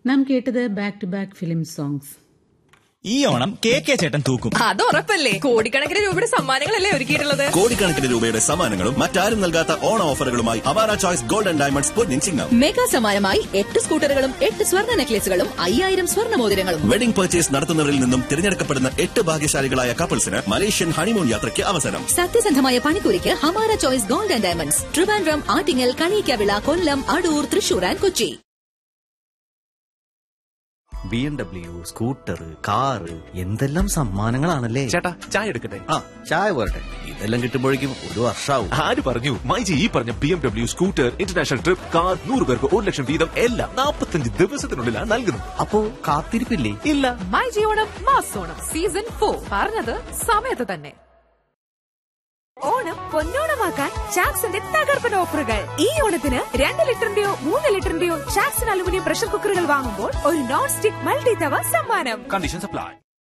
നാം കേട്ടത് back to back film songs ഈ ഓണം കെ കെ ചേട്ടൻ തൂക്കും അത് ഉറപ്പല്ലേ കോടിക്കണക്കിന് രൂപയുടെ സമ്മാനങ്ങളല്ലേ ഒരുക്കിയിട്ടുള്ളത് കോടിക്കണക്കിന് രൂപയുടെ സമ്മാനങ്ങളും മറ്റാരും നൽകാത്ത ഓണ ഓഫറുകളുമായി അവാര ചോയ്സ് ഗോൾഡ് ആൻഡ് ഡയമണ്ട്സ് പൊന്നിൻ ചിങ്ങം മെഗാ സമ്മാനമായി എട്ട് സ്കൂട്ടറുകളും എട്ട് സ്വർണ്ണ നെക്ലേസുകളും അയ്യായിരം സ്വർണ്ണ മോതിരങ്ങളും വെഡിംഗ് പർച്ചേസ് നടത്തുന്നവരിൽ നിന്നും തിരഞ്ഞെടുക്കപ്പെടുന്ന എട്ട് ഭാഗ്യശാലികളായ കപ്പിൾസിന് മലേഷ്യൻ ഹണിമൂൺ യാത്രയ്ക്ക് അവസരം സത്യസന്ധമായ പണിക്കൂലിക്ക് Hamara choice gold and diamonds Trivandrum Attingal Kaniyakkavila Kollam Adoor Thrissur and Kochi B M W scooter car എന്തെല്ലാം സമ്മാനങ്ങളാണല്ലേ ചേട്ടാ ചായ എടുക്കട്ടെ ആ ചായ പോരട്ടെ ഇതെല്ലാം കിട്ടുമ്പോഴേക്കും ഒരു വർഷാവും ആര് പറഞ്ഞു മൈജി ഈ പറഞ്ഞ B M W scooter international trip car നൂറ് പേർക്ക് ഒരു ലക്ഷം വീതം എല്ലാം നാൽപ്പത്തഞ്ച് ദിവസത്തിനുള്ളിലാണ് നൽകുന്നത് അപ്പോ കാത്തിരിപ്പില്ലേ ഇല്ല മൈ ജിയോണം മാസോണം സീസൺ ഫോർ പറഞ്ഞത് സമയത്ത് തന്നെ ഓണം പൊന്നോണമാക്കാൻ ചാക്സിന്റെ തകർപ്പൻ ഓഫറുകൾ ഈ ഓണത്തിന് രണ്ട് ലിറ്ററിന്റെയോ മൂന്ന് ലിറ്ററിന്റെയോ ചാക്സൺ അലുമിനിയം പ്രഷർ കുക്കറുകൾ വാങ്ങുമ്പോൾ ഒരു നോൺ സ്റ്റിക് മൾട്ടി തവ സമ്മാനം കണ്ടീഷൻ സപ്ലൈ